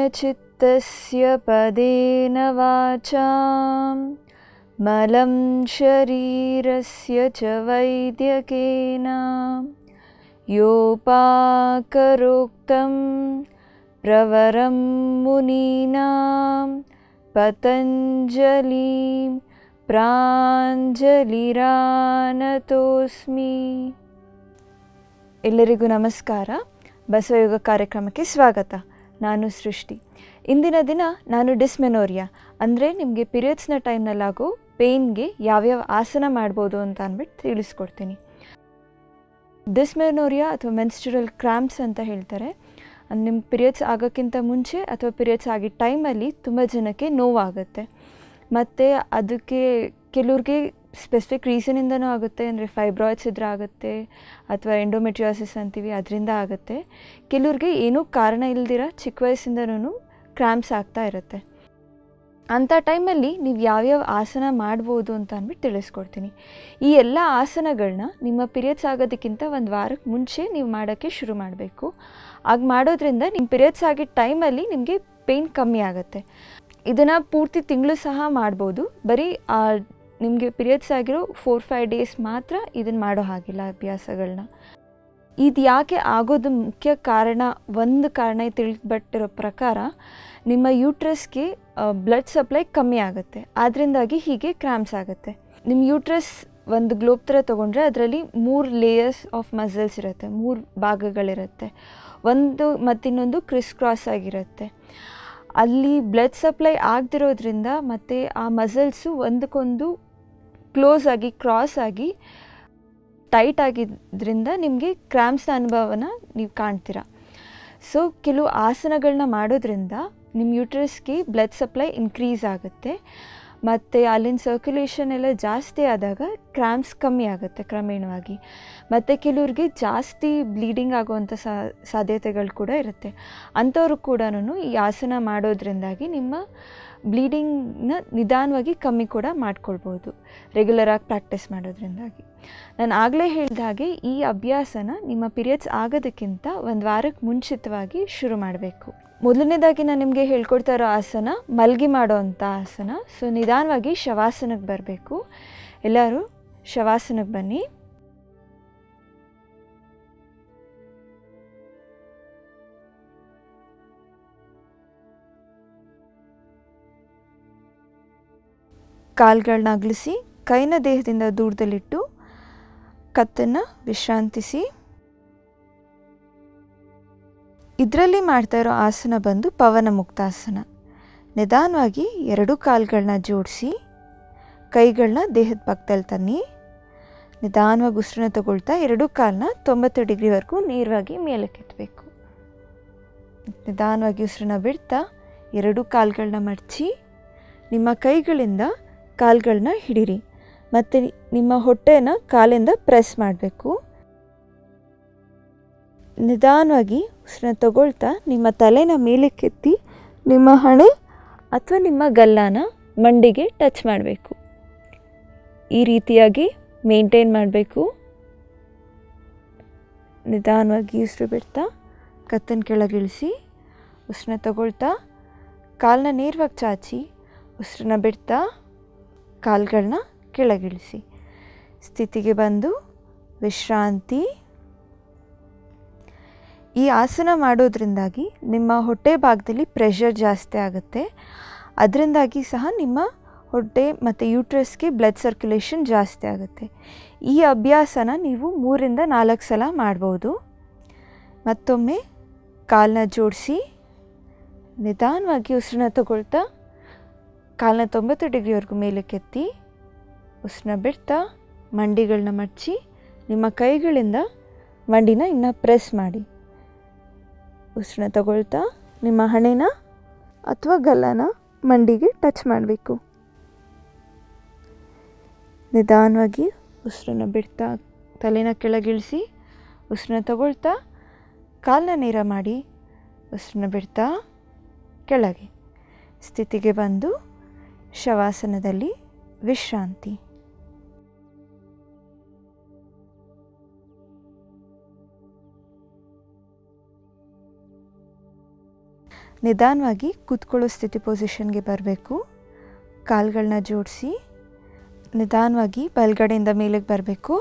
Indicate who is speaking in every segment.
Speaker 1: चित्तस्य पदेन वाचां मलं शरीरस्य च वैद्यकेन योपाकरोक्तं प्रवरं मुनीनां पतञ्जलिं ಪ್ರಾಂಜಲಿರಾನತೋಸ್ಮಿ ಎಲ್ಲರಿಗೂ ನಮಸ್ಕಾರ ಬಸವಯುಗ ಕಾರ್ಯಕ್ರಮಕ್ಕೆ ಸ್ವಾಗತ ನಾನು ಸೃಷ್ಟಿ ಇಂದಿನ ದಿನ ನಾನು ಡಿಸ್ಮೆನೋರಿಯಾ ಅಂದರೆ ನಿಮಗೆ ಪೀರಿಯಡ್ಸ್ನ ಟೈಮ್ನಲ್ಲಾಗೋ ಪೇಯ್ನ್ಗೆ ಯಾವ್ಯಾವ ಆಸನ ಮಾಡ್ಬೋದು ಅಂತ ಅಂದ್ಬಿಟ್ಟು ತಿಳಿಸ್ಕೊಡ್ತೀನಿ ಡಿಸ್ಮೆನೋರಿಯಾ ಅಥವಾ ಮೆನ್ಸ್ಚುರಲ್ ಕ್ರ್ಯಾಂಪ್ಸ್ ಅಂತ ಹೇಳ್ತಾರೆ ನಿಮ್ಮ ಪೀರಿಯಡ್ಸ್ ಆಗೋಕ್ಕಿಂತ ಮುಂಚೆ ಅಥವಾ ಪೀರಿಯಡ್ಸ್ ಆಗಿದ್ದ ಟೈಮಲ್ಲಿ ತುಂಬ ಜನಕ್ಕೆ ನೋವಾಗುತ್ತೆ ಮತ್ತು ಅದಕ್ಕೆ ಕೆಲವ್ರಿಗೆ ಸ್ಪೆಸಿಫಿಕ್ ರೀಸನಿಂದನೂ ಆಗುತ್ತೆ ಅಂದರೆ ಫೈಬ್ರಾಯ್ಡ್ಸ್ ಇದ್ರೆ ಆಗುತ್ತೆ ಅಥವಾ ಎಂಡೋಮೆಟ್ರಿಯಾಸಿಸ್ ಅಂತೀವಿ ಅದರಿಂದ ಆಗುತ್ತೆ ಕೆಲವ್ರಿಗೆ ಏನೂ ಕಾರಣ ಇಲ್ದಿರ ಚಿಕ್ಕ ವಯಸ್ಸಿಂದನೂ ಕ್ರ್ಯಾಂಪ್ಸ್ ಆಗ್ತಾ ಇರುತ್ತೆ ಅಂಥ ಟೈಮಲ್ಲಿ ನೀವು ಯಾವ್ಯಾವ ಆಸನ ಮಾಡ್ಬೋದು ಅಂತ ಅಂದ್ಬಿಟ್ಟು ತಿಳಿಸ್ಕೊಡ್ತೀನಿ ಈ ಎಲ್ಲ ಆಸನಗಳನ್ನ ನಿಮ್ಮ ಪೀರಿಯಡ್ಸ್ ಆಗೋದಕ್ಕಿಂತ ಒಂದು ವಾರಕ್ಕೆ ಮುಂಚೆ ನೀವು ಮಾಡೋಕ್ಕೆ ಶುರು ಮಾಡಬೇಕು ಆಗ ಮಾಡೋದ್ರಿಂದ ನಿಮ್ಮ ಪೀರಿಯಡ್ಸ್ ಆಗಿದ್ದ ಟೈಮಲ್ಲಿ ನಿಮಗೆ ಪೇಯ್ನ್ ಕಮ್ಮಿ ಆಗುತ್ತೆ ಇದನ್ನು ಪೂರ್ತಿ ತಿಂಗಳು ಸಹ ಮಾಡ್ಬೋದು ಬರೀ ನಿಮಗೆ ಪೀರಿಯಡ್ಸ್ ಆಗಿರೋ ಫೋರ್ ಫೈವ್ ಡೇಸ್ ಮಾತ್ರ ಇದನ್ನು ಮಾಡೋ ಹಾಗಿಲ್ಲ ಅಭ್ಯಾಸಗಳನ್ನ ಇದು ಯಾಕೆ ಆಗೋದು ಮುಖ್ಯ ಕಾರಣ ಒಂದು ಕಾರಣ ತಿಳಿದ್ಬಿಟ್ಟಿರೋ ಪ್ರಕಾರ ನಿಮ್ಮ ಯೂಟ್ರಸ್ಗೆ ಬ್ಲಡ್ ಸಪ್ಲೈ ಕಮ್ಮಿ ಆಗುತ್ತೆ ಅದರಿಂದಾಗಿ ಹೀಗೆ ಕ್ರ್ಯಾಂಪ್ಸ್ ಆಗುತ್ತೆ ನಿಮ್ಮ ಯೂಟ್ರಸ್ ಒಂದು ಗ್ಲೋಬ್ ಥರ ತೊಗೊಂಡ್ರೆ ಅದರಲ್ಲಿ ಮೂರು ಲೇಯರ್ಸ್ ಆಫ್ ಮಸಲ್ಸ್ ಇರುತ್ತೆ ಮೂರು ಭಾಗಗಳಿರುತ್ತೆ ಒಂದು ಮತ್ತಿನ್ನೊಂದು ಕ್ರಿಸ್ ಕ್ರಾಸ್ ಆಗಿರುತ್ತೆ ಅಲ್ಲಿ ಬ್ಲಡ್ ಸಪ್ಲೈ ಆಗದಿರೋದ್ರಿಂದ ಮತ್ತು ಆ ಮಸಲ್ಸು ಒಂದಕ್ಕೊಂದು ಕ್ಲೋಸ್ ಆಗಿ ಕ್ರಾಸ್ ಆಗಿ ಟೈಟ್ ಆಗಿದ್ದರಿಂದ ನಿಮಗೆ ಕ್ರ್ಯಾಂಪ್ಸ್ನ ಅನುಭವನ ನೀವು ಕಾಣ್ತೀರ ಸೊ ಕೆಲವು ಆಸನಗಳನ್ನ ಮಾಡೋದ್ರಿಂದ ನಿಮ್ಮ ಯೂಟ್ರಸ್ಗೆ ಬ್ಲಡ್ ಸಪ್ಲೈ ಇನ್ಕ್ರೀಸ್ ಆಗುತ್ತೆ ಮತ್ತು ಅಲ್ಲಿನ ಸರ್ಕ್ಯುಲೇಷನ್ ಎಲ್ಲ ಜಾಸ್ತಿ ಆದಾಗ ಕ್ರ್ಯಾಂಪ್ಸ್ ಕಮ್ಮಿ ಆಗುತ್ತೆ ಕ್ರಮೇಣವಾಗಿ ಮತ್ತು ಕೆಲವ್ರಿಗೆ ಜಾಸ್ತಿ ಬ್ಲೀಡಿಂಗ್ ಆಗುವಂಥ ಸಾಧ್ಯತೆಗಳು ಕೂಡ ಇರುತ್ತೆ ಅಂಥವ್ರು ಕೂಡ ಈ ಆಸನ ಮಾಡೋದ್ರಿಂದಾಗಿ ನಿಮ್ಮ ಬ್ಲೀಡಿಂಗ್ನ ನಿಧಾನವಾಗಿ ಕಮ್ಮಿ ಕೂಡ ಮಾಡ್ಕೊಳ್ಬೋದು ರೆಗ್ಯುಲರಾಗಿ ಪ್ರಾಕ್ಟೀಸ್ ಮಾಡೋದ್ರಿಂದಾಗಿ ನಾನು ಆಗಲೇ ಹೇಳಿದ ಹಾಗೆ ಈ ಅಭ್ಯಾಸನ ನಿಮ್ಮ ಪೀರಿಯಡ್ಸ್ ಆಗೋದಕ್ಕಿಂತ ಒಂದು ವಾರಕ್ಕೆ ಮುಂಚಿತವಾಗಿ ಶುರು ಮಾಡಬೇಕು ಮೊದಲನೇದಾಗಿ ನಾನು ನಿಮಗೆ ಹೇಳ್ಕೊಡ್ತಾ ಇರೋ ಆಸನ ಮಲ್ಗಿ ಮಾಡೋ ಅಂಥ ಆಸನ ಸೊ ನಿಧಾನವಾಗಿ ಶವಾಸನಕ್ಕೆ ಬರಬೇಕು ಎಲ್ಲರೂ ಶವಾಸನಕ್ಕೆ ಬನ್ನಿ ಕಾಲ್ಗಳನ್ನ ಅಗಲಿಸಿ ಕೈನ ದೇಹದಿಂದ ದೂರದಲ್ಲಿಟ್ಟು ಕತ್ತನ್ನು ವಿಶ್ರಾಂತಿಸಿ ಇದರಲ್ಲಿ ಮಾಡ್ತಾ ಇರೋ ಆಸನ ಬಂದು ಪವನ ಮುಕ್ತಾಸನ ನಿಧಾನವಾಗಿ ಎರಡು ಕಾಲುಗಳನ್ನ ಜೋಡಿಸಿ ಕೈಗಳನ್ನ ದೇಹದ ಪಕ್ಕದಲ್ಲಿ ತನ್ನಿ ನಿಧಾನವಾಗಿ ಉಸಿರನ್ನ ತಗೊಳ್ತಾ ಎರಡು ಕಾಲನ್ನ ತೊಂಬತ್ತು ಡಿಗ್ರಿವರೆಗೂ ನೇರವಾಗಿ ಮೇಲಕ್ಕೆತ್ತಬೇಕು ನಿಧಾನವಾಗಿ ಉಸಿರನ್ನ ಬಿಡ್ತಾ ಎರಡು ಕಾಲುಗಳನ್ನ ಮಡಚಿ ನಿಮ್ಮ ಕೈಗಳಿಂದ ಕಾಲುಗಳನ್ನ ಹಿಡೀರಿ ಮತ್ತು ನಿಮ್ಮ ಹೊಟ್ಟೆನ ಕಾಲಿಂದ ಪ್ರೆಸ್ ಮಾಡಬೇಕು ನಿಧಾನವಾಗಿ ಉಸಿರನ್ನ ತಗೊಳ್ತಾ ನಿಮ್ಮ ತಲೆನ ಮೇಲಕ್ಕೆತ್ತಿ ನಿಮ್ಮ ಹಣೆ ಅಥವಾ ನಿಮ್ಮ ಗಲ್ಲಾನ ಮಂಡಿಗೆ ಟಚ್ ಮಾಡಬೇಕು ಈ ರೀತಿಯಾಗಿ ಮೇಂಟೈನ್ ಮಾಡಬೇಕು ನಿಧಾನವಾಗಿ ಉಸಿರು ಬಿಡ್ತಾ ಕತ್ತನ ಕೆಳಗಿಳಿಸಿ ಉಸಿರನ್ನ ತಗೊಳ್ತಾ ಕಾಲನ್ನ ನೇರವಾಗಿ ಚಾಚಿ ಉಸಿರನ್ನ ಬಿಡ್ತಾ ಕಾಲುಗಳನ್ನ ಕೆಳಗಿಳಿಸಿ ಸ್ಥಿತಿಗೆ ಬಂದು ವಿಶ್ರಾಂತಿ ಈ ಆಸನ ಮಾಡೋದ್ರಿಂದಾಗಿ ನಿಮ್ಮ ಹೊಟ್ಟೆ ಭಾಗದಲ್ಲಿ ಪ್ರೆಷರ್ ಜಾಸ್ತಿ ಆಗುತ್ತೆ ಅದರಿಂದಾಗಿ ಸಹ ನಿಮ್ಮ ಹೊಟ್ಟೆ ಮತ್ತು ಯೂಟ್ರಸ್ಗೆ ಬ್ಲಡ್ ಸರ್ಕ್ಯುಲೇಷನ್ ಜಾಸ್ತಿ ಆಗುತ್ತೆ ಈ ಅಭ್ಯಾಸನ ನೀವು ಮೂರಿಂದ ನಾಲ್ಕು ಸಲ ಮಾಡ್ಬೋದು ಮತ್ತೊಮ್ಮೆ ಕಾಲನ್ನ ಜೋಡಿಸಿ ನಿಧಾನವಾಗಿ ಉಸಿರನ್ನ ತಗೊಳ್ತಾ ಕಾಲನ್ನ ತೊಂಬತ್ತು ಡಿಗ್ರಿವರೆಗೂ ಮೇಲಕ್ಕೆತ್ತಿ ಉಸಿರನ್ನ ಬಿಡ್ತಾ ಮಂಡಿಗಳನ್ನ ಮಡಚಿ ನಿಮ್ಮ ಕೈಗಳಿಂದ ಮಂಡಿನ ಇನ್ನು ಪ್ರೆಸ್ ಮಾಡಿ ಉಸಿರನ್ನ ತಗೊಳ್ತಾ ನಿಮ್ಮ ಹಣೆನ ಅಥವಾ ಗಲ್ಲನ ಮಂಡಿಗೆ ಟಚ್ ಮಾಡಬೇಕು ನಿಧಾನವಾಗಿ ಉಸಿರನ್ನ ಬಿಡ್ತಾ ತಲೆನ ಕೆಳಗಿಳಿಸಿ ಉಸಿರನ್ನ ತಗೊಳ್ತಾ ಕಾಲನ್ನ ನೇರ ಮಾಡಿ ಉಸಿರನ್ನ ಬಿಡ್ತಾ ಕೆಳಗೆ ಸ್ಥಿತಿಗೆ ಬಂದು ಶವಾಸನದಲ್ಲಿ ವಿಶ್ರಾಂತಿ ನಿಧಾನವಾಗಿ ಕೂತ್ಕೊಳ್ಳೋ ಸ್ಥಿತಿ ಪೊಸಿಷನ್ಗೆ ಬರಬೇಕು ಕಾಲುಗಳನ್ನ ಜೋಡಿಸಿ ನಿಧಾನವಾಗಿ ಬಲಗಡೆಯಿಂದ ಮೇಲೆಗೆ ಬರಬೇಕು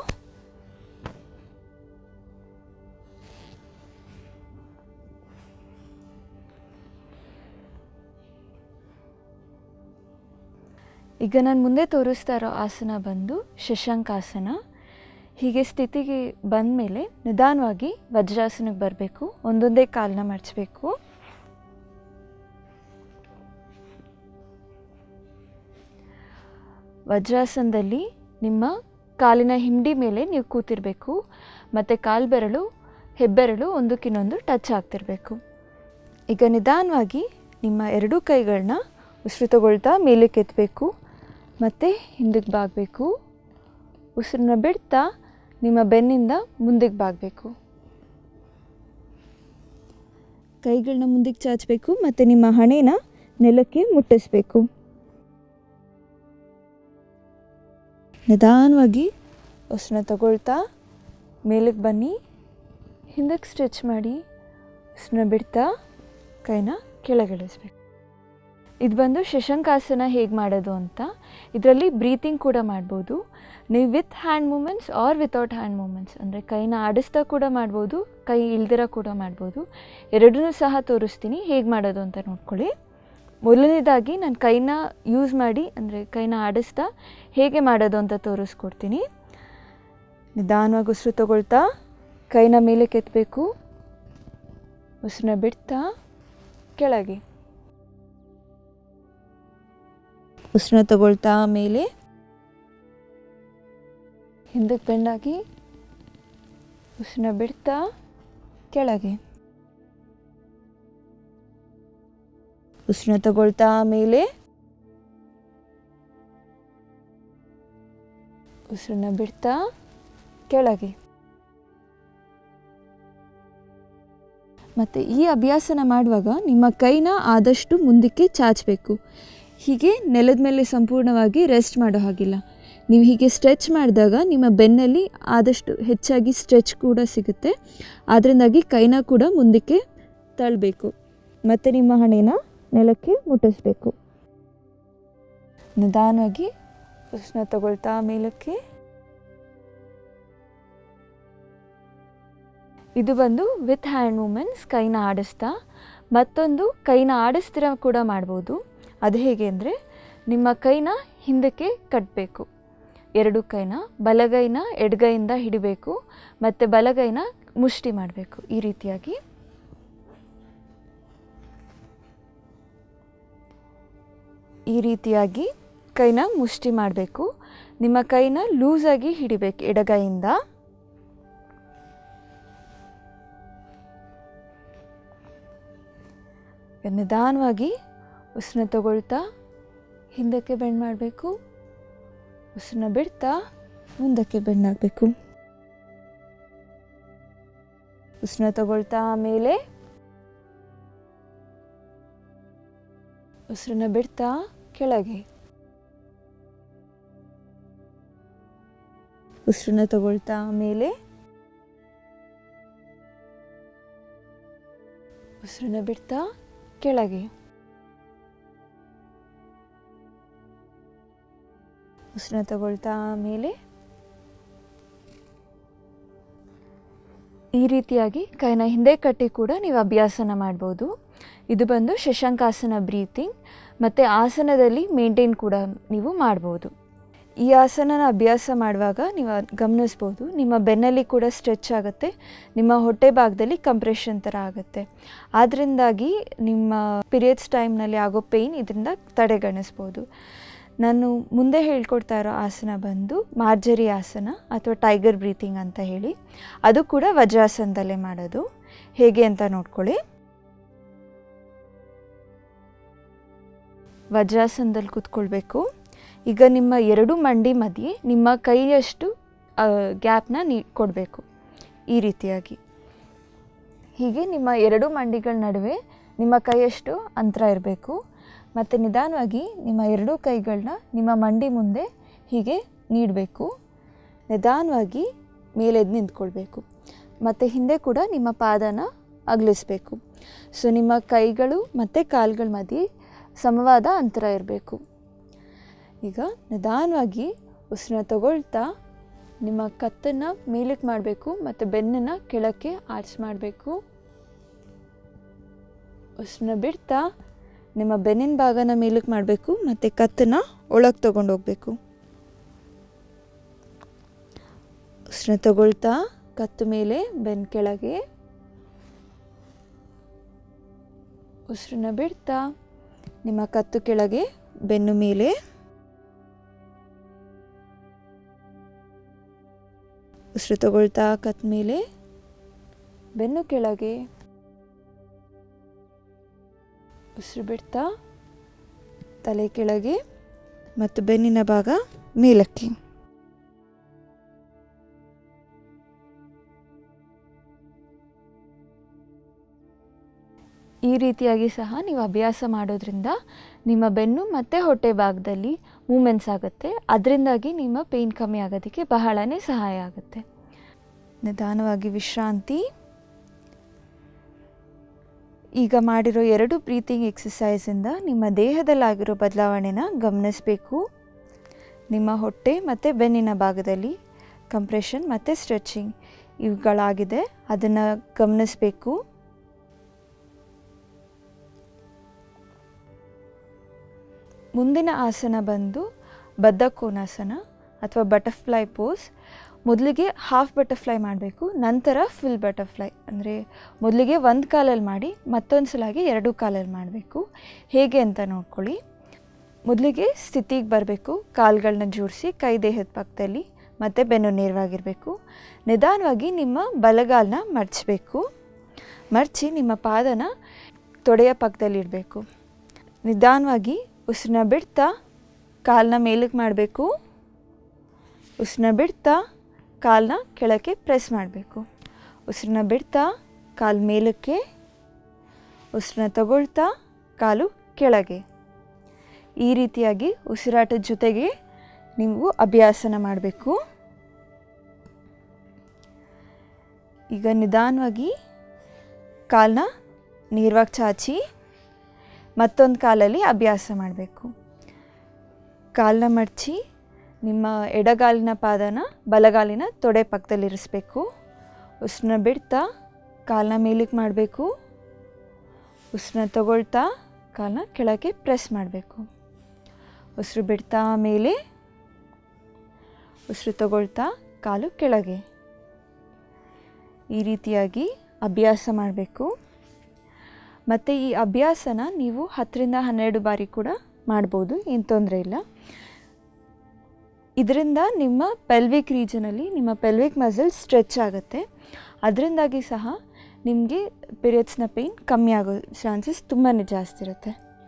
Speaker 1: ಈಗ ನಾನು ಮುಂದೆ ತೋರಿಸ್ತಾ ಇರೋ ಆಸನ ಬಂದು ಶಶಾಂಕಾಸನ ಹೀಗೆ ಸ್ಥಿತಿಗೆ ಬಂದ ಮೇಲೆ ನಿಧಾನವಾಗಿ ವಜ್ರಾಸನಕ್ಕೆ ಬರಬೇಕು ಒಂದೊಂದೇ ಕಾಲನ್ನ ಮಡಚಬೇಕು ವಜ್ರಾಸನದಲ್ಲಿ ನಿಮ್ಮ ಕಾಲಿನ ಹಿಂಡಿ ಮೇಲೆ ನೀವು ಕೂತಿರಬೇಕು ಮತ್ತು ಕಾಲು ಬೆರಳು ಹೆಬ್ಬೆರಳು ಒಂದಕ್ಕಿನ್ನೊಂದು ಟಚ್ ಆಗ್ತಿರಬೇಕು ಈಗ ನಿಧಾನವಾಗಿ ನಿಮ್ಮ ಎರಡೂ ಕೈಗಳನ್ನ ಉಸಿರು ತಗೊಳ್ತಾ ಮೇಲಕ್ಕೆ ಎತ್ತಬೇಕು ಮತ್ತು ಹಿಂದಕ್ಕೆ ಬಾಗಬೇಕು ಉಸಿರನ್ನ ಬಿಡ್ತಾ ನಿಮ್ಮ ಬೆನ್ನಿಂದ ಮುಂದಕ್ಕೆ ಬಾಗಬೇಕು ಕೈಗಳನ್ನ ಮುಂದಕ್ಕೆ ಚಾಚಬೇಕು ಮತ್ತು ನಿಮ್ಮ ಹಣೆನ ನೆಲಕ್ಕೆ ಮುಟ್ಟಿಸ್ಬೇಕು ನಿಧಾನವಾಗಿ ಉಸಿರನ್ನ ತಗೊಳ್ತಾ ಮೇಲಕ್ಕೆ ಬನ್ನಿ ಹಿಂದಕ್ಕೆ ಸ್ಟ್ರೆಚ್ ಮಾಡಿ ಉಸಿರನ್ನ ಬಿಡ್ತಾ ಕೈನ ಕೆಳಗಿಳಿಸ್ಬೇಕು ಇದು ಬಂದು ಶಶಂಕಾಸನ ಹೇಗೆ ಮಾಡೋದು ಅಂತ ಇದರಲ್ಲಿ ಬ್ರೀತಿಂಗ್ ಕೂಡ ಮಾಡ್ಬೋದು ನೀವು with hand movements or without hand movements ಅಂದರೆ ಕೈನ ಆಡಿಸ್ತಾ ಕೂಡ ಮಾಡ್ಬೋದು ಕೈ ಇಲ್ದಿರ ಕೂಡ ಮಾಡ್ಬೋದು ಎರಡನ್ನೂ ಸಹ ತೋರಿಸ್ತೀನಿ ಹೇಗೆ ಮಾಡೋದು ಅಂತ ನೋಡ್ಕೊಳ್ಳಿ ಮೊದಲನೇದಾಗಿ ನಾನು ಕೈನ ಯೂಸ್ ಮಾಡಿ ಅಂದರೆ ಕೈನ ಆಡಿಸ್ತಾ ಹೇಗೆ ಮಾಡೋದು ಅಂತ ತೋರಿಸ್ಕೊಡ್ತೀನಿ ನಿಧಾನವಾಗಿ ಉಸಿರು ತಗೊಳ್ತಾ ಕೈನ ಮೇಲೆ ಕೆತ್ತಬೇಕು ಉಸಿರನ್ನ ಬಿಡ್ತಾ ಕೆಳಗೆ ಉಸಿರನ್ನ ತಗೊಳ್ತಾ ಮೇಲೆ ಹಿಂದಕ್ಕೆ ಬೆಂಡಾಗಿ ಉಸಿರನ್ನ ಬಿಡ್ತಾ ಕೆಳಗೆ ಉಸಿರನ್ನ ತಗೊಳ್ತಾ ಮೇಲೆ ಉಸಿರನ್ನ ಬಿಡ್ತಾ ಕೆಳಗೆ ಮತ್ತು ಈ ಅಭ್ಯಾಸನ ಮಾಡುವಾಗ ನಿಮ್ಮ ಕೈನ ಆದಷ್ಟು ಮುಂದಕ್ಕೆ ಚಾಚಬೇಕು ಹೀಗೆ ನೆಲದ ಮೇಲೆ ಸಂಪೂರ್ಣವಾಗಿ ರೆಸ್ಟ್ ಮಾಡೋ ಹಾಗಿಲ್ಲ ನೀವು ಹೀಗೆ ಸ್ಟ್ರೆಚ್ ಮಾಡಿದಾಗ ನಿಮ್ಮ ಬೆನ್ನಲ್ಲಿ ಆದಷ್ಟು ಹೆಚ್ಚಾಗಿ ಸ್ಟ್ರೆಚ್ ಕೂಡ ಸಿಗುತ್ತೆ ಅದರಿಂದಾಗಿ ಕೈನ ಕೂಡ ಮುಂದಕ್ಕೆ ತಳ್ಳಬೇಕು ಮತ್ತು ನಿಮ್ಮ ಹಣೆನ ನೆಲಕ್ಕೆ ಮುಟ್ಟಿಸ್ಬೇಕು ನಿಧಾನವಾಗಿ ಉಷ್ಣ ತಗೊಳ್ತಾ ಮೇಲಕ್ಕೆ ಇದು ಬಂದು ವಿತ್ ಹ್ಯಾಂಡ್ ಮೂಮೆಂಟ್ಸ್ ಕೈನ ಆಡಿಸ್ತಾ ಮತ್ತೊಂದು ಕೈನ ಆಡಿಸ್ತಿರ ಕೂಡ ಮಾಡ್ಬೋದು ಅದು ಹೇಗೆ ಅಂದರೆ ನಿಮ್ಮ ಕೈನ ಹಿಂದಕ್ಕೆ ಕಟ್ಟಬೇಕು ಎರಡು ಕೈನ ಬಲಗೈನ ಎಡಗೈಯಿಂದ ಹಿಡಿಬೇಕು ಮತ್ತು ಬಲಗೈನ ಮುಷ್ಟಿ ಮಾಡಬೇಕು ಈ ರೀತಿಯಾಗಿ ಈ ರೀತಿಯಾಗಿ ಕೈನ ಮುಷ್ಟಿ ಮಾಡಬೇಕು ನಿಮ್ಮ ಕೈನ ಲೂಸಾಗಿ ಹಿಡಿಬೇಕು ಎಡಗೈಯಿಂದ ನಿಧಾನವಾಗಿ ಉಸಿರನ್ನ ತಗೊಳ್ತಾ ಹಿಂದಕ್ಕೆ ಬೆಂಡ್ ಮಾಡಬೇಕು ಉಸಿರನ್ನ ಬಿಡ್ತಾ ಮುಂದಕ್ಕೆ ಬೆಂಡ್ ಆಗಬೇಕು ಉಸಿರನ್ನ ತಗೊಳ್ತಾ ಮೇಲೆ ಉಸಿರನ್ನ ಬಿಡ್ತಾ ಕೆಳಗೆ ಉಸಿರನ್ನ ತಗೊಳ್ತಾ ಮೇಲೆ ಉಸಿರನ್ನ ಬಿಡ್ತಾ ಕೆಳಗೆ ಉಸಿರನ್ನ ತಗೊಳ್ತಾ ಮೇಲೆ ಈ ರೀತಿಯಾಗಿ ಕೈನ ಹಿಂದೆ ಕಟ್ಟಿ ಕೂಡ ನೀವು ಅಭ್ಯಾಸನ ಮಾಡ್ಬೋದು ಇದು ಬಂದು ಶಶಾಂಕಾಸನ ಬ್ರೀತಿಂಗ್ ಮತ್ತು ಆಸನದಲ್ಲಿ ಮೇಂಟೈನ್ ಕೂಡ ನೀವು ಮಾಡ್ಬೋದು ಈ ಆಸನನ ಅಭ್ಯಾಸ ಮಾಡುವಾಗ ನೀವು ಗಮನಿಸ್ಬೋದು ನಿಮ್ಮ ಬೆನ್ನಲ್ಲಿ ಕೂಡ ಸ್ಟ್ರೆಚ್ ಆಗುತ್ತೆ ನಿಮ್ಮ ಹೊಟ್ಟೆ ಭಾಗದಲ್ಲಿ ಕಂಪ್ರೆಷನ್ ಥರ ಆಗುತ್ತೆ ಆದ್ದರಿಂದಾಗಿ ನಿಮ್ಮ ಪೀರಿಯಡ್ಸ್ ಟೈಮ್ನಲ್ಲಿ ಆಗೋ ಪೇಯ್ನ್ ಇದರಿಂದ ತಡೆಗಣಿಸ್ಬೋದು ನಾನು ಮುಂದೆ ಹೇಳ್ಕೊಡ್ತಾ ಇರೋ ಆಸನ ಬಂದು ಮಾರ್ಜರಿ ಆಸನ ಅಥವಾ ಟೈಗರ್ ಬ್ರೀತಿಂಗ್ ಅಂತ ಹೇಳಿ ಅದು ಕೂಡ ವಜ್ರಾಸನದಲ್ಲೇ ಮಾಡೋದು ಹೇಗೆ ಅಂತ ನೋಡ್ಕೊಳ್ಳಿ ವಜ್ರಾಸನದಲ್ಲಿ ಕೂತ್ಕೊಳ್ಬೇಕು ಈಗ ನಿಮ್ಮ ಎರಡು ಮಂಡಿ ಮಧ್ಯೆ ನಿಮ್ಮ ಕೈಯಷ್ಟು ಗ್ಯಾಪ್ನ ನೀ ಕೊಡಬೇಕು ಈ ರೀತಿಯಾಗಿ ಹೀಗೆ ನಿಮ್ಮ ಎರಡು ಮಂಡಿಗಳ ನಡುವೆ ನಿಮ್ಮ ಕೈಯಷ್ಟು ಅಂತರ ಇರಬೇಕು ಮತ್ತು ನಿಧಾನವಾಗಿ ನಿಮ್ಮ ಎರಡೂ ಕೈಗಳನ್ನ ನಿಮ್ಮ ಮಂಡಿ ಮುಂದೆ ಹೀಗೆ ನೀಡಬೇಕು ನಿಧಾನವಾಗಿ ಮೇಲೆದ್ದು ನಿಂತ್ಕೊಳ್ಬೇಕು ಮತ್ತು ಹಿಂದೆ ಕೂಡ ನಿಮ್ಮ ಪಾದನ ಅಗಲಿಸ್ಬೇಕು ಸೊ ನಿಮ್ಮ ಕೈಗಳು ಮತ್ತು ಕಾಲುಗಳ ಮಧ್ಯೆ ಸಮವಾದ ಅಂತರ ಇರಬೇಕು ಈಗ ನಿಧಾನವಾಗಿ ಉಸಿರನ್ನ ತಗೊಳ್ತಾ ನಿಮ್ಮ ಕತ್ತನ್ನು ಮೇಲಕ್ಕೆ ಮಾಡಬೇಕು ಮತ್ತು ಬೆನ್ನನ್ನು ಕೆಳಕ್ಕೆ ಆರ್ಚ್ ಮಾಡಬೇಕು ಉಸಿರನ್ನ ಬಿಡ್ತಾ ನಿಮ್ಮ ಬೆನ್ನಿನ ಭಾಗನ ಮೇಲಕ್ಕೆ ಮಾಡಬೇಕು ಮತ್ತು ಕತ್ತನ್ನು ಒಳಗೆ ತೊಗೊಂಡು ಹೋಗಬೇಕು ಉಸಿರನ್ನ ತಗೊಳ್ತಾ ಕತ್ತು ಮೇಲೆ ಬೆನ್ನ ಕೆಳಗೆ ಉಸಿರನ್ನ ಬಿಡ್ತಾ ನಿಮ್ಮ ಕತ್ತು ಕೆಳಗೆ ಬೆನ್ನು ಮೇಲೆ ಉಸಿರು ತಗೊಳ್ತಾ ಕತ್ ಮೇಲೆ ಬೆನ್ನು ಕೆಳಗೆ ಉಸಿರು ಬಿಡ್ತಾ ತಲೆ ಕೆಳಗೆ ಮತ್ತು ಬೆನ್ನಿನ ಭಾಗ ಮೇಲಕ್ಕೆ ಈ ರೀತಿಯಾಗಿ ಸಹ ನೀವು ಅಭ್ಯಾಸ ಮಾಡೋದ್ರಿಂದ ನಿಮ್ಮ ಬೆನ್ನು ಮತ್ತು ಹೊಟ್ಟೆ ಭಾಗದಲ್ಲಿ ಮೂಮೆಂಟ್ಸ್ ಆಗುತ್ತೆ ಅದರಿಂದಾಗಿ ನಿಮ್ಮ ಪೇಯ್ನ್ ಕಮ್ಮಿ ಆಗೋದಕ್ಕೆ ಬಹಳನೇ ಸಹಾಯ ಆಗುತ್ತೆ ನಿಧಾನವಾಗಿ ವಿಶ್ರಾಂತಿ ಈಗ ಮಾಡಿರೋ ಎರಡು ಬ್ರೀತಿಂಗ್ ಎಕ್ಸಸೈಸಿಂದ ನಿಮ್ಮ ದೇಹದಲ್ಲಾಗಿರೋ ಬದಲಾವಣೆನ ಗಮನಿಸಬೇಕು ನಿಮ್ಮ ಹೊಟ್ಟೆ ಮತ್ತು ಬೆನ್ನಿನ ಭಾಗದಲ್ಲಿ ಕಂಪ್ರೆಷನ್ ಮತ್ತು ಸ್ಟ್ರೆಚಿಂಗ್ ಇವುಗಳಾಗಿದೆ ಅದನ್ನು ಗಮನಿಸಬೇಕು ಮುಂದಿನ ಆಸನ ಬಂದು ಬದ್ಧ ಕೋನಾಸನ ಅಥವಾ ಬಟರ್ಫ್ಲೈ ಪೋಸ್ ಮೊದಲಿಗೆ ಹಾಫ್ ಬಟರ್ಫ್ಲೈ ಮಾಡಬೇಕು ನಂತರ ಫುಲ್ ಬಟರ್ಫ್ಲೈ ಅಂದರೆ ಮೊದಲಿಗೆ ಒಂದು ಕಾಲಲ್ಲಿ ಮಾಡಿ ಮತ್ತೊಂದು ಸಲಾಗಿ ಎರಡು ಕಾಲಲ್ಲಿ ಮಾಡಬೇಕು ಹೇಗೆ ಅಂತ ನೋಡ್ಕೊಳ್ಳಿ ಮೊದಲಿಗೆ ಸ್ಥಿತಿಗೆ ಬರಬೇಕು ಕಾಲುಗಳನ್ನ ಜೋಡಿಸಿ ಕೈ ದೇಹದ ಪಕ್ಕದಲ್ಲಿ ಮತ್ತು ಬೆನ್ನು ನೇರವಾಗಿರಬೇಕು ನಿಧಾನವಾಗಿ ನಿಮ್ಮ ಬಲಗಾಲನ್ನ ಮಡಚಬೇಕು ಮಡಚಿ ನಿಮ್ಮ ಪಾದನ ತೊಡೆಯ ಪಕ್ಕದಲ್ಲಿ ಇಡಬೇಕು ನಿಧಾನವಾಗಿ ಉಸಿರನ್ನ ಬಿಡ್ತಾ ಕಾಲನ್ನ ಮೇಲಕ್ಕೆ ಮಾಡಬೇಕು ಉಸಿರನ್ನ ಬಿಡ್ತಾ ಕಾಲನ್ನ ಕೆಳಕ್ಕೆ ಪ್ರೆಸ್ ಮಾಡಬೇಕು ಉಸಿರನ್ನ ಬಿಡ್ತಾ ಕಾಲು ಮೇಲಕ್ಕೆ ಉಸಿರನ್ನ ತಗೊಳ್ತಾ ಕಾಲು ಕೆಳಗೆ ಈ ರೀತಿಯಾಗಿ ಉಸಿರಾಟದ ಜೊತೆಗೆ ನೀವು ಅಭ್ಯಾಸನ ಮಾಡಬೇಕು ಈಗ ನಿಧಾನವಾಗಿ ಕಾಲನ್ನ ನೇರವಾಗಿ ಚಾಚಿ ಮತ್ತೊಂದು ಕಾಲಲ್ಲಿ ಅಭ್ಯಾಸ ಮಾಡಬೇಕು ಕಾಲನ್ನ ಮಡಚಿ ನಿಮ್ಮ ಎಡಗಾಲಿನ ಪಾದನ ಬಲಗಾಲಿನ ತೊಡೆ ಪಕ್ಕದಲ್ಲಿರಿಸ್ಬೇಕು ಉಸಿರನ್ನ ಬಿಡ್ತಾ ಕಾಲನ್ನ ಮೇಲಕ್ಕೆ ಮಾಡಬೇಕು ಉಸಿರನ್ನ ತಗೊಳ್ತಾ ಕಾಲನ್ನ ಕೆಳಗೆ ಪ್ರೆಸ್ ಮಾಡಬೇಕು ಉಸಿರು ಬಿಡ್ತಾ ಮೇಲೆ ಉಸಿರು ತಗೊಳ್ತಾ ಕಾಲು ಕೆಳಗೆ ಈ ರೀತಿಯಾಗಿ ಅಭ್ಯಾಸ ಮಾಡಬೇಕು ಮತ್ತು ಈ ಅಭ್ಯಾಸನ ನೀವು ಹತ್ತರಿಂದ ಹನ್ನೆರಡು ಬಾರಿ ಕೂಡ ಮಾಡ್ಬೋದು ಏನು ತೊಂದರೆ ಇಲ್ಲ ಇದರಿಂದ ನಿಮ್ಮ ಪೆಲ್ವಿಕ್ ರೀಜನಲ್ಲಿ ನಿಮ್ಮ ಪೆಲ್ವಿಕ್ ಮಸಲ್ ಸ್ಟ್ರೆಚ್ ಆಗುತ್ತೆ ಅದರಿಂದಾಗಿ ಸಹ ನಿಮಗೆ ಪಿರಿಯಡ್ಸ್ನ ಪೇಯ್ನ್ ಕಮ್ಮಿ ಆಗೋ ಚಾನ್ಸಸ್ ತುಂಬಾ ಜಾಸ್ತಿ ಇರುತ್ತೆ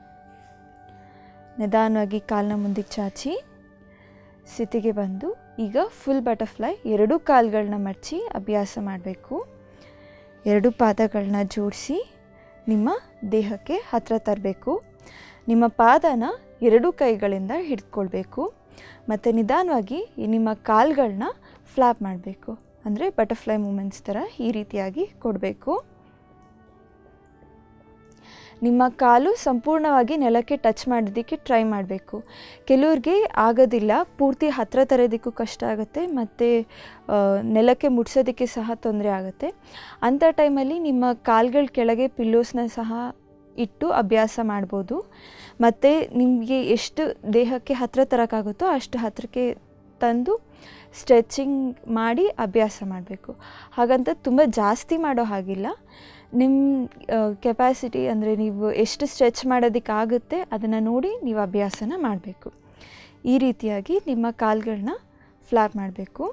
Speaker 1: ನಿಧಾನವಾಗಿ ಕಾಲನ್ನ ಮುಂದಕ್ಕೆ ಚಾಚಿ ಸ್ಥಿತಿಗೆ ಬಂದು ಈಗ ಫುಲ್ ಬಟರ್ಫ್ಲೈ ಎರಡೂ ಕಾಲುಗಳನ್ನ ಮಡಚಿ ಅಭ್ಯಾಸ ಮಾಡಬೇಕು ಎರಡು ಪಾದಗಳನ್ನ ಜೋಡಿಸಿ ನಿಮ್ಮ ದೇಹಕ್ಕೆ ಹತ್ತಿರ ತರಬೇಕು ನಿಮ್ಮ ಪಾದನ ಎರಡೂ ಕೈಗಳಿಂದ ಹಿಡ್ಕೊಳ್ಬೇಕು ಮತ್ತು ನಿಧಾನವಾಗಿ ಈ ನಿಮ್ಮ ಕಾಲುಗಳನ್ನ ಫ್ಲ್ಯಾಪ್ ಮಾಡಬೇಕು ಅಂದರೆ ಬಟರ್ಫ್ಲೈ ಮೂಮೆಂಟ್ಸ್ ಥರ ಈ ರೀತಿಯಾಗಿ ಕೊಡಬೇಕು ನಿಮ್ಮ ಕಾಲು ಸಂಪೂರ್ಣವಾಗಿ ನೆಲಕ್ಕೆ ಟಚ್ ಮಾಡೋದಕ್ಕೆ ಟ್ರೈ ಮಾಡಬೇಕು ಕೆಲವ್ರಿಗೆ ಆಗೋದಿಲ್ಲ ಪೂರ್ತಿ ಹತ್ತಿರ ತರೋದಕ್ಕೂ ಕಷ್ಟ ಆಗುತ್ತೆ ಮತ್ತು ನೆಲಕ್ಕೆ ಮುಟ್ಸೋದಕ್ಕೆ ಸಹ ತೊಂದರೆ ಆಗುತ್ತೆ ಅಂಥ ಟೈಮಲ್ಲಿ ನಿಮ್ಮ ಕಾಲ್ಗಳ ಕೆಳಗೆ ಪಿಲ್ಲೋಸ್ನ ಸಹ ಇಟ್ಟು ಅಭ್ಯಾಸ ಮಾಡ್ಬೋದು ಮತ್ತು ನಿಮಗೆ ಎಷ್ಟು ದೇಹಕ್ಕೆ ಹತ್ತಿರ ತರೋಕ್ಕಾಗುತ್ತೋ ಅಷ್ಟು ಹತ್ತಿರಕ್ಕೆ ತಂದು ಸ್ಟ್ರೆಚಿಂಗ್ ಮಾಡಿ ಅಭ್ಯಾಸ ಮಾಡಬೇಕು ಹಾಗಂತ ತುಂಬ ಜಾಸ್ತಿ ಮಾಡೋ ಹಾಗಿಲ್ಲ ನಿಮ್ಮ ಕೆಪಾಸಿಟಿ ಅಂದರೆ ನೀವು ಎಷ್ಟು ಸ್ಟ್ರೆಚ್ ಮಾಡೋದಕ್ಕಾಗುತ್ತೆ ಅದನ್ನು ನೋಡಿ ನೀವು ಅಭ್ಯಾಸನ ಮಾಡಬೇಕು ಈ ರೀತಿಯಾಗಿ ನಿಮ್ಮ ಕಾಲುಗಳನ್ನ ಫ್ಲ್ಯಾಪ್ ಮಾಡಬೇಕು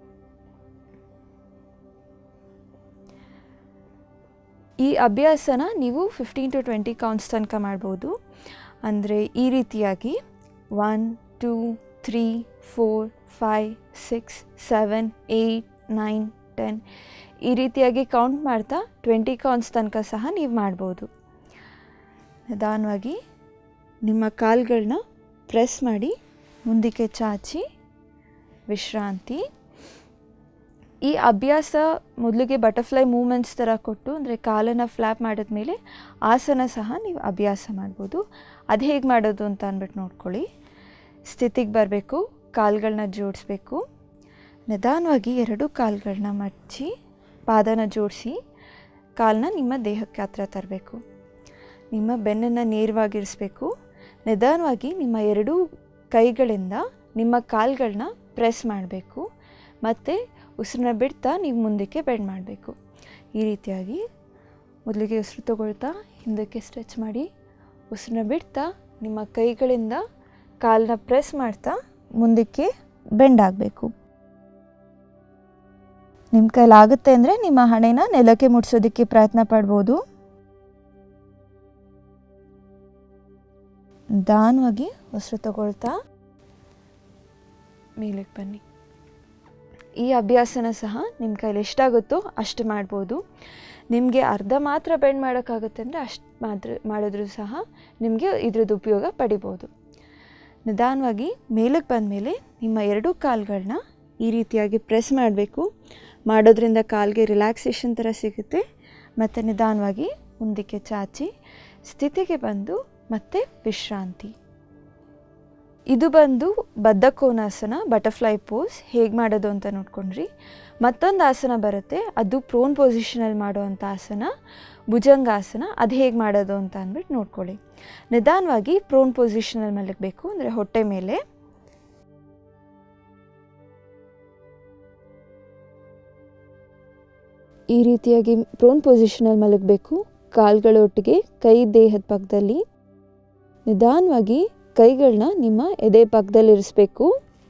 Speaker 1: ಈ ಅಭ್ಯಾಸನ ನೀವು ಫಿಫ್ಟೀನ್ ಟು ಟ್ವೆಂಟಿ ಕೌಂಟ್ಸ್ ತನಕ ಮಾಡ್ಬೋದು ಅಂದರೆ ಈ ರೀತಿಯಾಗಿ one two three four five six seven eight nine ten ಈ ರೀತಿಯಾಗಿ ಕೌಂಟ್ ಮಾಡ್ತಾ ಟ್ವೆಂಟಿ ಕೌಂಟ್ಸ್ ತನಕ ಸಹ ನೀವು ಮಾಡ್ಬೋದು ನಿಧಾನವಾಗಿ ನಿಮ್ಮ ಕಾಲುಗಳನ್ನ ಪ್ರೆಸ್ ಮಾಡಿ ಮುಂದಕ್ಕೆ ಚಾಚಿ ವಿಶ್ರಾಂತಿ ಈ ಅಭ್ಯಾಸ ಮೊದಲಿಗೆ ಬಟರ್ಫ್ಲೈ ಮೂಮೆಂಟ್ಸ್ ಥರ ಕೊಟ್ಟು ಅಂದರೆ ಕಾಲನ್ನು ಫ್ಲ್ಯಾಪ್ ಮಾಡಿದ್ಮೇಲೆ ಆಸನ ಸಹ ನೀವು ಅಭ್ಯಾಸ ಮಾಡ್ಬೋದು ಅದು ಹೇಗೆ ಮಾಡೋದು ಅಂತ ಅಂದ್ಬಿಟ್ಟು ನೋಡ್ಕೊಳ್ಳಿ ಸ್ಥಿತಿಗೆ ಬರಬೇಕು ಕಾಲುಗಳನ್ನ ಜೋಡಿಸ್ಬೇಕು ನಿಧಾನವಾಗಿ ಎರಡು ಕಾಲುಗಳನ್ನ ಮಡಚಿ ಪಾದನ ಜೋಡಿಸಿ ಕಾಲನ್ನ ನಿಮ್ಮ ದೇಹಕ್ಕೆ ಹತ್ರ ತರಬೇಕು ನಿಮ್ಮ ಬೆನ್ನನ್ನು ನೇರವಾಗಿರಿಸ್ಬೇಕು ನಿಧಾನವಾಗಿ ನಿಮ್ಮ ಎರಡೂ ಕೈಗಳಿಂದ ನಿಮ್ಮ ಕಾಲುಗಳನ್ನ ಪ್ರೆಸ್ ಮಾಡಬೇಕು ಮತ್ತು ಉಸಿರನ್ನ ಬಿಡ್ತಾ ನೀವು ಮುಂದಕ್ಕೆ ಬೆಂಡ್ ಮಾಡಬೇಕು ಈ ರೀತಿಯಾಗಿ ಮೊದಲಿಗೆ ಉಸಿರು ತಗೊಳ್ತಾ ಹಿಂದಕ್ಕೆ ಸ್ಟ್ರೆಚ್ ಮಾಡಿ ಉಸಿರನ್ನ ಬಿಡ್ತಾ ನಿಮ್ಮ ಕೈಗಳಿಂದ ಕಾಲನ್ನ ಪ್ರೆಸ್ ಮಾಡ್ತಾ ಮುಂದಕ್ಕೆ ಬೆಂಡ್ ಆಗಬೇಕು ನಿಮ್ಮ ಕೈಲಾಗುತ್ತೆ ಅಂದರೆ ನಿಮ್ಮ ಹಣೆನ ನೆಲಕ್ಕೆ ಮುಟ್ಸೋದಕ್ಕೆ ಪ್ರಯತ್ನ ಪಡ್ಬೋದು ನಿಧಾನವಾಗಿ ಉಸಿರು ತಗೊಳ್ತಾ ಮೇಲಕ್ಕೆ ಬನ್ನಿ ಈ ಅಭ್ಯಾಸನ ಸಹ ನಿಮ್ಮ ಕೈಲಿ ಎಷ್ಟಾಗುತ್ತೋ ಅಷ್ಟು ಮಾಡ್ಬೋದು ನಿಮಗೆ ಅರ್ಧ ಮಾತ್ರ ಬೆಂಡ್ ಮಾಡೋಕ್ಕಾಗುತ್ತೆ ಅಂದರೆ ಅಷ್ಟು ಮಾತ್ರ ಮಾಡಿದ್ರೂ ಸಹ ನಿಮಗೆ ಇದ್ರದ್ದು ಉಪಯೋಗ ಪಡಿಬೋದು ನಿಧಾನವಾಗಿ ಮೇಲಕ್ಕೆ ಬಂದಮೇಲೆ ನಿಮ್ಮ ಎರಡೂ ಕಾಲುಗಳನ್ನ ಈ ರೀತಿಯಾಗಿ ಪ್ರೆಸ್ ಮಾಡಬೇಕು ಮಾಡೋದ್ರಿಂದ ಕಾಲಿಗೆ ರಿಲ್ಯಾಕ್ಸೇಷನ್ ಥರ ಸಿಗುತ್ತೆ ಮತ್ತು ನಿಧಾನವಾಗಿ ಮುಂದಕ್ಕೆ ಚಾಚಿ ಸ್ಥಿತಿಗೆ ಬಂದು ಮತ್ತು ವಿಶ್ರಾಂತಿ ಇದು ಬಂದು ಬದ್ಧ ಕೋನಾಸನ ಬಟರ್ಫ್ಲೈ ಪೋಸ್ ಹೇಗೆ ಮಾಡೋದು ಅಂತ ನೋಡ್ಕೊಂಡ್ರಿ ಮತ್ತೊಂದು ಆಸನ ಬರುತ್ತೆ ಅದು ಪ್ರೋನ್ ಪೊಸಿಷನಲ್ಲಿ ಮಾಡೋವಂಥ ಆಸನ ಭುಜಂಗಾಸನ ಅದು ಹೇಗೆ ಮಾಡೋದು ಅಂತ ಅಂದ್ಬಿಟ್ಟು ನೋಡ್ಕೊಳ್ಳಿ ನಿಧಾನವಾಗಿ ಪ್ರೋನ್ ಪೊಸಿಷನಲ್ಲಿ ಮಲಗಬೇಕು ಅಂದರೆ ಹೊಟ್ಟೆ ಮೇಲೆ ಈ ರೀತಿಯಾಗಿ ಪ್ರೋನ್ ಪೊಸಿಷನಲ್ಲಿ ಮಲಗಬೇಕು ಕಾಲುಗಳೊಟ್ಟಿಗೆ ಕೈ ದೇಹದ ಪಕ್ಕದಲ್ಲಿ ನಿಧಾನವಾಗಿ ಕೈಗಳನ್ನ ನಿಮ್ಮ ಎದೆ ಪಕ್ಕದಲ್ಲಿ ಇರಿಸ್ಬೇಕು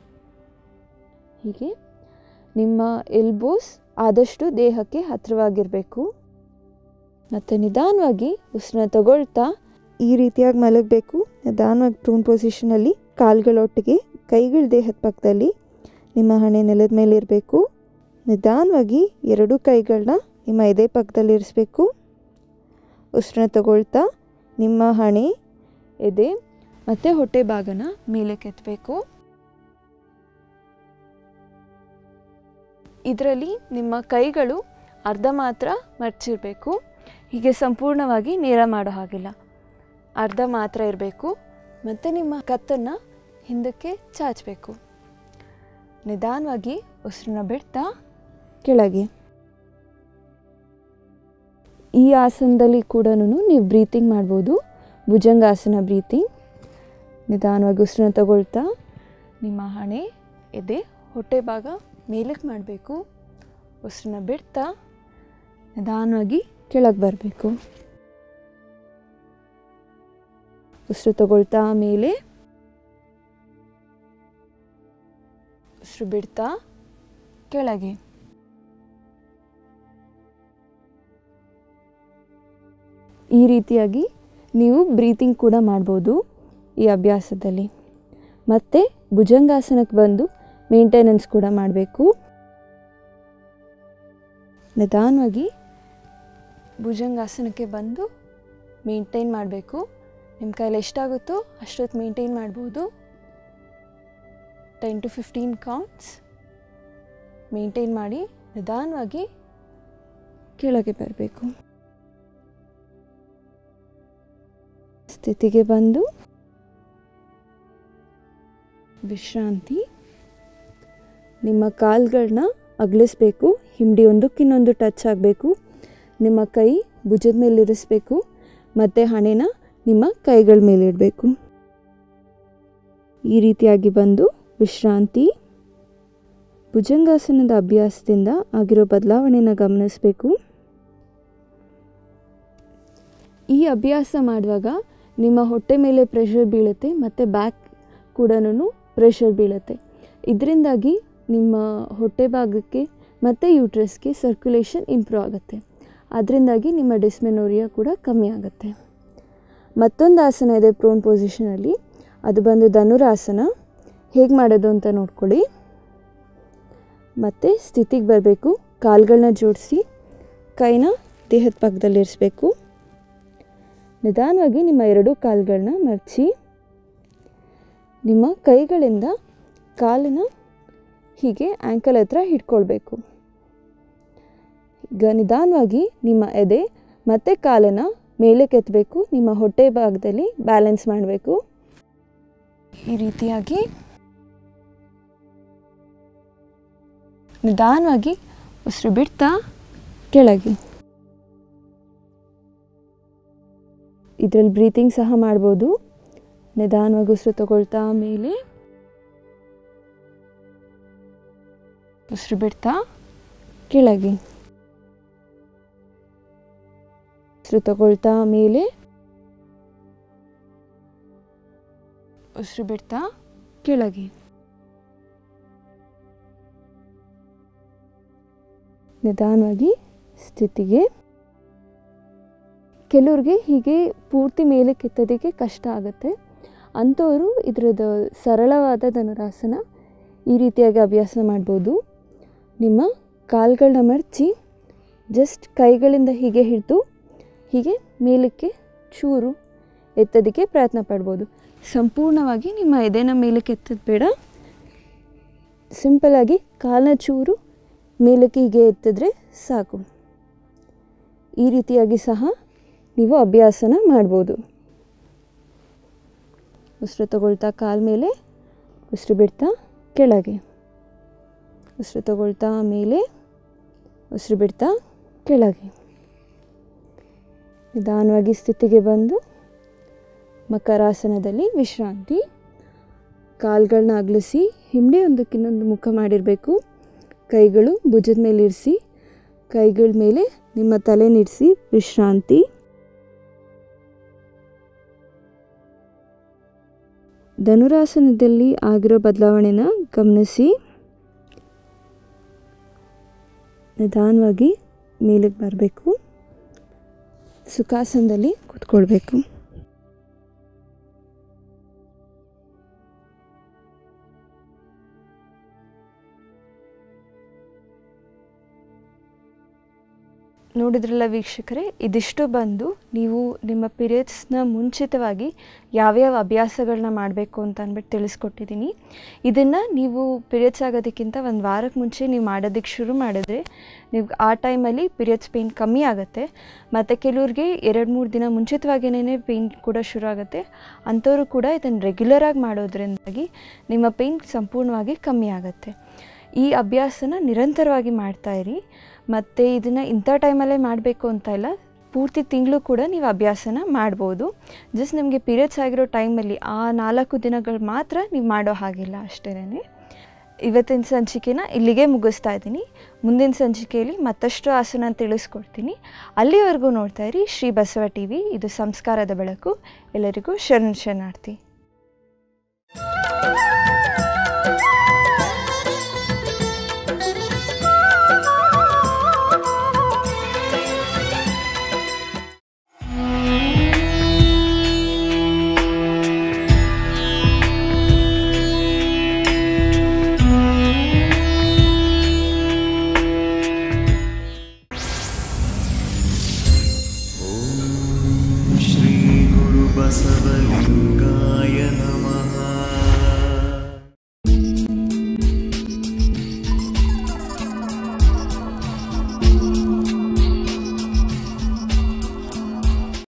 Speaker 1: ಹೀಗೆ ನಿಮ್ಮ ಎಲ್ಬೋಸ್ ಆದಷ್ಟು ದೇಹಕ್ಕೆ ಹತ್ತಿರವಾಗಿರಬೇಕು ಮತ್ತು ನಿಧಾನವಾಗಿ ಉಸಿರನ್ನ ತಗೊಳ್ತಾ ಈ ರೀತಿಯಾಗಿ ಮಲಗಬೇಕು ನಿಧಾನವಾಗಿ ಪ್ರೂನ್ ಪೊಸಿಷನಲ್ಲಿ ಕಾಲುಗಳೊಟ್ಟಿಗೆ ಕೈಗಳ ದೇಹದ ಪಕ್ಕದಲ್ಲಿ ನಿಮ್ಮ ಹಣೆ ನೆಲದ ಮೇಲೆ ಇರಬೇಕು ನಿಧಾನವಾಗಿ ಎರಡೂ ಕೈಗಳನ್ನ ನಿಮ್ಮ ಎದೆ ಪಕ್ಕದಲ್ಲಿ ಇರಿಸ್ಬೇಕು ಉಸಿರನ್ನ ತಗೊಳ್ತಾ ನಿಮ್ಮ ಹಣೆ ಎದೆ ಮತ್ತು ಹೊಟ್ಟೆ ಭಾಗನ ಮೇಲೆ ಕೆತ್ತಬೇಕು ಇದರಲ್ಲಿ ನಿಮ್ಮ ಕೈಗಳು ಅರ್ಧ ಮಾತ್ರ ಮರ್ಚಿರಬೇಕು ಹೀಗೆ ಸಂಪೂರ್ಣವಾಗಿ ನೇರ ಮಾಡೋ ಹಾಗಿಲ್ಲ ಅರ್ಧ ಮಾತ್ರ ಇರಬೇಕು ಮತ್ತು ನಿಮ್ಮ ಕತ್ತನ್ನು ಹಿಂದಕ್ಕೆ ಚಾಚಬೇಕು ನಿಧಾನವಾಗಿ ಉಸಿರನ್ನ ಬಿಡ್ತಾ ಕೆಳಗೆ ಈ ಆಸನದಲ್ಲಿ ಕೂಡ ನೀವು ಬ್ರೀತಿಂಗ್ ಮಾಡ್ಬೋದು ಭುಜಂಗಾಸನ ಬ್ರೀತಿಂಗ್ ನಿಧಾನವಾಗಿ ಉಸಿರನ್ನ ತಗೊಳ್ತಾ ನಿಮ್ಮ ಹಣೆ ಎದೆ ಹೊಟ್ಟೆ ಭಾಗ ಮೇಲಕ್ಕೆ ಮಾಡಬೇಕು ಉಸಿರನ್ನ ಬಿಡ್ತಾ ನಿಧಾನವಾಗಿ ಕೆಳಗೆ ಬರಬೇಕು ಉಸಿರು ತಗೊಳ್ತಾ ಮೇಲೆ ಉಸಿರು ಬಿಡ್ತಾ ಕೆಳಗೆ ಈ ರೀತಿಯಾಗಿ ನೀವು ಬ್ರೀತಿಂಗ್ ಕೂಡ ಮಾಡ್ಬೋದು ಈ ಅಭ್ಯಾಸದಲ್ಲಿ ಮತ್ತು ಭುಜಂಗಾಸನಕ್ಕೆ ಬಂದು ಮೇಂಟೆನೆನ್ಸ್ ಕೂಡ ಮಾಡಬೇಕು ನಿಧಾನವಾಗಿ ಭುಜಂಗಾಸನಕ್ಕೆ ಬಂದು ಮೇಂಟೈನ್ ಮಾಡಬೇಕು ನಿಮ್ಮ ಕೈಲಿ ಎಷ್ಟಾಗುತ್ತೋ ಅಷ್ಟೊತ್ತು ಮೇಂಟೈನ್ ಮಾಡ್ಬೋದು ten to fifteen counts maintain ಮಾಡಿ ನಿಧಾನವಾಗಿ ಕೆಳಗೆ ಬರಬೇಕು ಸ್ಥಿತಿಗೆ ಬಂದು ವಿಶ್ರಾಂತಿ ನಿಮ್ಮ ಕಾಲುಗಳನ್ನ ಅಗಲಿಸ್ಬೇಕು ಹಿಂಡಿ ಒಂದಕ್ಕಿನ್ನೊಂದು ಟಚ್ ಆಗಬೇಕು ನಿಮ್ಮ ಕೈ ಭುಜದ ಮೇಲೆ ಇರಿಸ್ಬೇಕು ಮತ್ತು ಹಣೆನ ನಿಮ್ಮ ಕೈಗಳ ಮೇಲೆ ಇಡಬೇಕು ಈ ರೀತಿಯಾಗಿ ಬಂದು ವಿಶ್ರಾಂತಿ ಭುಜಂಗಾಸನದ ಅಭ್ಯಾಸದಿಂದ ಆಗಿರೋ ಬದಲಾವಣೆನ ಗಮನಿಸಬೇಕು ಈ ಅಭ್ಯಾಸ ಮಾಡುವಾಗ ನಿಮ್ಮ ಹೊಟ್ಟೆ ಮೇಲೆ ಪ್ರೆಷರ್ ಬೀಳುತ್ತೆ ಮತ್ತು ಬ್ಯಾಕ್ ಕೂಡ ಪ್ರೆಷರ್ ಬೀಳುತ್ತೆ ಇದರಿಂದಾಗಿ ನಿಮ್ಮ ಹೊಟ್ಟೆ ಭಾಗಕ್ಕೆ ಮತ್ತು ಯೂಟ್ರಸ್ಗೆ ಸರ್ಕ್ಯುಲೇಷನ್ ಇಂಪ್ರೂವ್ ಆಗುತ್ತೆ ಅದರಿಂದಾಗಿ ನಿಮ್ಮ ಡಿಸ್ಮೆನೋರಿಯಾ ಕೂಡ ಕಮ್ಮಿ ಆಗುತ್ತೆ ಮತ್ತೊಂದು ಆಸನ ಇದೆ ಪ್ರೋನ್ ಪೊಸಿಷನಲ್ಲಿ ಅದು ಬಂದು ಧನುರಾಸನ ಹೇಗೆ ಮಾಡೋದು ಅಂತ ನೋಡ್ಕೊಳ್ಳಿ ಮತ್ತು ಸ್ಥಿತಿಗೆ ಬರಬೇಕು ಕಾಲುಗಳನ್ನ ಜೋಡಿಸಿ ಕೈನ ದೇಹದ ಪಕ್ಕದಲ್ಲಿ ಇರಿಸ್ಬೇಕು ನಿಧಾನವಾಗಿ ನಿಮ್ಮ ಎರಡೂ ಕಾಲುಗಳನ್ನ ಮಡಚಿ ನಿಮ್ಮ ಕೈಗಳಿಂದ ಕಾಲನ್ನ ಹೀಗೆ ಆ್ಯಂಕಲ್ ಹತ್ರ ಹಿಡ್ಕೊಳ್ಬೇಕು ಈಗ ನಿಧಾನವಾಗಿ ನಿಮ್ಮ ಎದೆ ಮತ್ತು ಕಾಲನ್ನು ಮೇಲೆ ಕೆತ್ತಬೇಕು ನಿಮ್ಮ ಹೊಟ್ಟೆ ಭಾಗದಲ್ಲಿ ಬ್ಯಾಲೆನ್ಸ್ ಮಾಡಬೇಕು ಈ ರೀತಿಯಾಗಿ ನಿಧಾನವಾಗಿ ಉಸಿರು ಬಿಡ್ತಾ ಕೆಳಗೆ ಇದರಲ್ಲಿ ಬ್ರೀತಿಂಗ್ ಸಹ ಮಾಡ್ಬೋದು ನಿಧಾನವಾಗಿ ಉಸಿರು ತಗೊಳ್ತಾ ಮೇಲೆ ಉಸಿರು ಬಿಡ್ತಾ ಕೆಳಗೆ ಉಸಿರು ತಗೊಳ್ತಾ ಮೇಲೆ ಉಸಿರು ಬಿಡ್ತಾ ಕೆಳಗೆ ನಿಧಾನವಾಗಿ ಸ್ಥಿತಿಗೆ ಕೆಲವ್ರಿಗೆ ಹೀಗೆ ಪೂರ್ತಿ ಮೇಲೆ ಕೆತ್ತೋದಕ್ಕೆ ಕಷ್ಟ ಆಗುತ್ತೆ ಅಂಥವರು ಇದರದ್ದು ಸರಳವಾದ ಧನುರಾಸನ ಈ ರೀತಿಯಾಗಿ ಅಭ್ಯಾಸ ಮಾಡ್ಬೋದು ನಿಮ್ಮ ಕಾಲುಗಳನ್ನ ಮಡಚಿ ಜಸ್ಟ್ ಕೈಗಳಿಂದ ಹೀಗೆ ಹಿಡಿದು ಹೀಗೆ ಮೇಲಕ್ಕೆ ಚೂರು ಎತ್ತೋದಕ್ಕೆ ಪ್ರಯತ್ನ ಪಡ್ಬೋದು ಸಂಪೂರ್ಣವಾಗಿ ನಿಮ್ಮ ಎದೆನ ಮೇಲಕ್ಕೆ ಎತ್ತೋದು ಬೇಡ ಸಿಂಪಲಾಗಿ ಕಾಲನ್ನ ಚೂರು ಮೇಲಕ್ಕೆ ಹೀಗೆ ಎತ್ತಿದ್ರೆ ಸಾಕು ಈ ರೀತಿಯಾಗಿ ಸಹ ನೀವು ಅಭ್ಯಾಸನ ಮಾಡ್ಬೋದು ಉಸಿರು ತಗೊಳ್ತಾ ಕಾಲ ಮೇಲೆ ಉಸಿರು ಬಿಡ್ತಾ ಕೆಳಗೆ ಉಸಿರು ತಗೊಳ್ತಾ ಮೇಲೆ ಉಸಿರು ಬಿಡ್ತಾ ಕೆಳಗೆ ನಿಧಾನವಾಗಿ ಸ್ಥಿತಿಗೆ ಬಂದು ಮಕರಾಸನದಲ್ಲಿ ವಿಶ್ರಾಂತಿ ಕಾಲುಗಳನ್ನ ಅಗಲಿಸಿ ಹಿಂದೆ ಒಂದಕ್ಕಿನ್ನೊಂದು ಮುಖ ಮಾಡಿರಬೇಕು ಕೈಗಳು ಭುಜದ ಮೇಲೆ ಇರಿಸಿ ಕೈಗಳ ಮೇಲೆ ನಿಮ್ಮ ತಲೆ ನಿಡಿಸಿ ವಿಶ್ರಾಂತಿ ಧನುರಾಸನದಲ್ಲಿ ಆಗಿರೋ ಬದಲಾವಣೆನ ಗಮನಿಸಿ ನಿಧಾನವಾಗಿ ಮೇಲಕ್ಕೆ ಬರಬೇಕು ಸುಖಾಸನದಲ್ಲಿ ಕೂತ್ಕೊಳ್ಬೇಕು ನೋಡಿದ್ರಲ್ಲ ವೀಕ್ಷಕರೇ ಇದಿಷ್ಟು ಬಂದು ನೀವು ನಿಮ್ಮ ಪೀರಿಯಡ್ಸ್ನ ಮುಂಚಿತವಾಗಿ ಯಾವ್ಯಾವ ಅಭ್ಯಾಸಗಳನ್ನ ಮಾಡಬೇಕು ಅಂತ ಅಂದ್ಬಿಟ್ಟು ತಿಳಿಸ್ಕೊಟ್ಟಿದ್ದೀನಿ ಇದನ್ನು ನೀವು ಪೀರಿಯಡ್ಸ್ ಆಗೋದಕ್ಕಿಂತ ಒಂದು ವಾರಕ್ಕೆ ಮುಂಚೆ ನೀವು ಮಾಡೋದಕ್ಕೆ ಶುರು ಮಾಡಿದ್ರೆ ನೀವು ಆ ಟೈಮಲ್ಲಿ ಪೀರಿಯಡ್ಸ್ ಪೇಯ್ನ್ ಕಮ್ಮಿ ಆಗುತ್ತೆ ಮತ್ತು ಕೆಲವ್ರಿಗೆ ಎರಡು ಮೂರು ದಿನ ಮುಂಚಿತವಾಗಿಯೇ ಪೇಯ್ನ್ ಕೂಡ ಶುರು ಆಗುತ್ತೆ ಅಂಥವರು ಕೂಡ ಇದನ್ನು ರೆಗ್ಯುಲರಾಗಿ ಮಾಡೋದ್ರಿಂದಾಗಿ ನಿಮ್ಮ ಪೇಯ್ನ್ ಸಂಪೂರ್ಣವಾಗಿ ಕಮ್ಮಿ ಆಗುತ್ತೆ ಈ ಅಭ್ಯಾಸನ ನಿರಂತರವಾಗಿ ಮಾಡ್ತಾಯಿರಿ ಮತ್ತು ಇದನ್ನು ಇಂಥ ಟೈಮಲ್ಲೇ ಮಾಡಬೇಕು ಅಂತ ಇಲ್ಲ ಪೂರ್ತಿ ತಿಂಗಳು ಕೂಡ ನೀವು ಅಭ್ಯಾಸನ ಮಾಡ್ಬೋದು ಜಸ್ಟ್ ನಿಮಗೆ ಪೀರಿಯಡ್ಸ್ ಆಗಿರೋ ಟೈಮಲ್ಲಿ ಆ ನಾಲ್ಕು ದಿನಗಳು ಮಾತ್ರ ನೀವು ಮಾಡೋ ಹಾಗಿಲ್ಲ ಅಷ್ಟೇ ಇವತ್ತಿನ ಸಂಚಿಕೆನ ಇಲ್ಲಿಗೆ ಮುಗಿಸ್ತಾ ಇದ್ದೀನಿ ಮುಂದಿನ ಸಂಚಿಕೆಯಲ್ಲಿ ಮತ್ತಷ್ಟು ಆಸನ ತಿಳಿಸ್ಕೊಡ್ತೀನಿ ಅಲ್ಲಿವರೆಗೂ ನೋಡ್ತಾ ಇರಿ ಶ್ರೀ ಬಸವ ಟಿ ವಿ ಇದು ಸಂಸ್ಕಾರದ ಬೆಳಕು ಎಲ್ಲರಿಗೂ ಶರಣ್ ಶರಣಾರ್ಥಿ